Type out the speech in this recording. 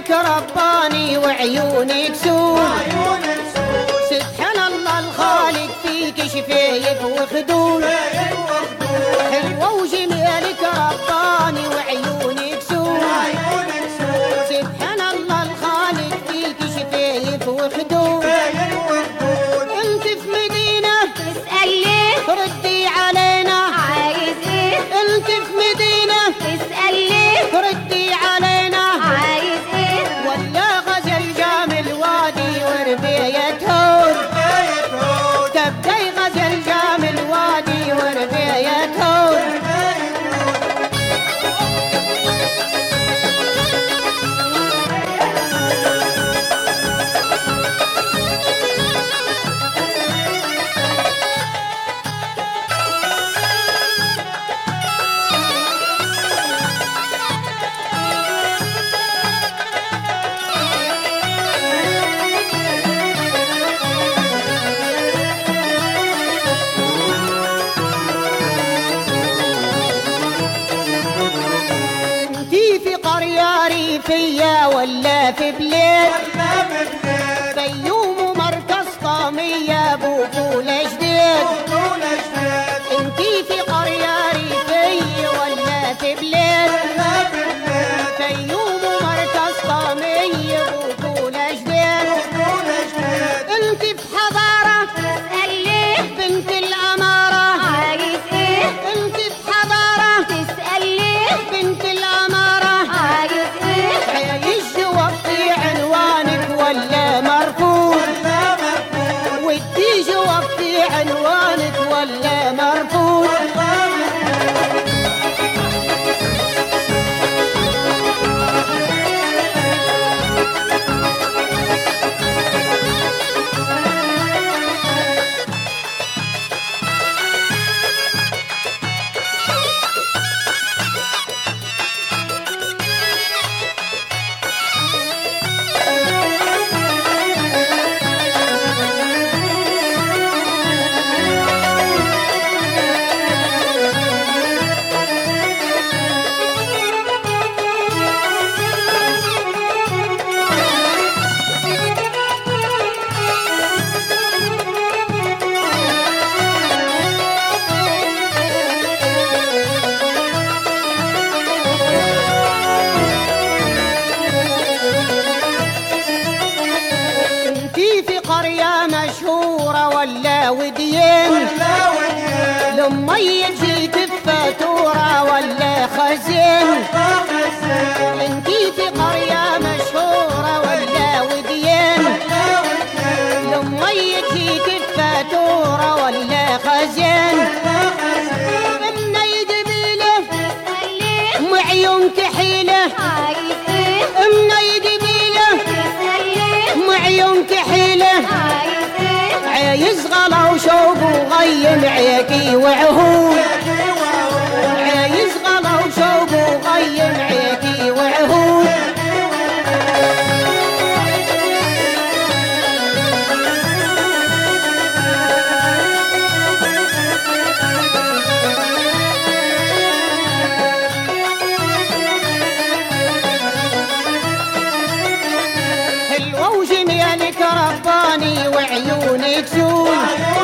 جمالك رباني وعيونك سود عيونك سود سبحان الله الخالق فيك شفايف وخدود فايق وخدود حلوة وجمالك رباني وعيونك سود عيونك سود سبحان الله الخالق فيك شفايف وخدود فايق وخدود انت في مدينة تسأل ليه ردي علينا عايز ايه انت في مدينة تسأل ليه ردي علينا عايز ايه ولا غزل جامل وادي وربية هود فايق هود تبقي غزل جامل وادي وربية هود انتي في قرية ريفية ولا في بلاد ولا ببلاد فيوم ومركز طامية بوفول جديد طول جداد انتي في قرية ريفية ولا في بلاد ولا ببلاد فيوم ومركز طامية بوفول جديد طول جداد انت في حضارة تسأل ليه بنت الأمارة عايز ايه انت في حضارة تسأل ليه بنت الأمارة عايز ايه عايش جواب عنوانك ولا مرفوض ولا مقبول ودي جواب في عنوانك ولا مرفوض ولا مقبول انتي في قرية مشهورة ولا وديان ولا وديان لما يجي تفاتورة ولا خزين ولا خزان انتي في قرية مشهورة ولا وديان ولا وديان لما يجي تفاتورة ولا خزين ولا خزان من يقبله تسأل ليه معيون كحيلة عايز ايه من يقبله تسأل ليه معيون كحيلة عايز ايه عايز غلا وشوق وغيم عيكي وعهود يجي وهو عايز غلا وشوق وغيم عيكي وعهود حلوة وجمالك رباني وعيونك سود